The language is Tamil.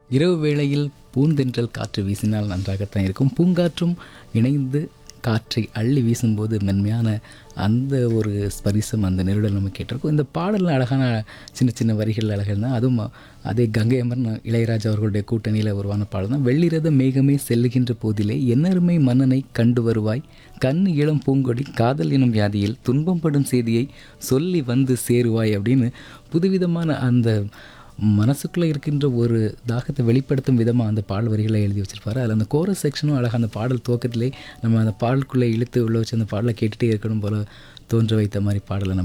இரவு வேளையில் பூந்தென்றல் காற்று வீசினால் நன்றாகத்தான் இருக்கும் பூங்காற்றும் இணைந்து காற்றை அள்ளி வீசும்போது மென்மையான அந்த ஒரு ஸ்பரிசம் அந்த நெருடல் நம்ம கேட்டிருக்கோம் இந்த பாடலில் அழகான சின்ன சின்ன வரிகள் அழகாக தான் அதுவும் அதே கங்கை அமரன் இளையராஜா அவர்களுடைய கூட்டணியில் உருவான பாடல் தான் வெள்ளிரத மேகமே செல்லுகின்ற போதிலே என்னருமை மன்னனை கண்டு வருவாய் கண் இளம் பூங்கொடி காதல் எனும் வியாதியில் துன்பம் படும் செய்தியை சொல்லி வந்து சேருவாய் அப்படின்னு புதுவிதமான அந்த மனசுக்குள்ளே இருக்கின்ற ஒரு தாகத்தை வெளிப்படுத்தும் விதமாக அந்த பாடல் வரிகளை எழுதி வச்சிருப்பாரு அதில் அந்த கோரஸ் செக்ஷனும் அழகாக அந்த பாடல் துவக்கத்திலே நம்ம அந்த பாடலுக்குள்ளே இழுத்து உள்ள வச்சு அந்த பாடலை கேட்டுகிட்டே இருக்கணும் போல தோன்ற வைத்த மாதிரி பாடலை நம்ம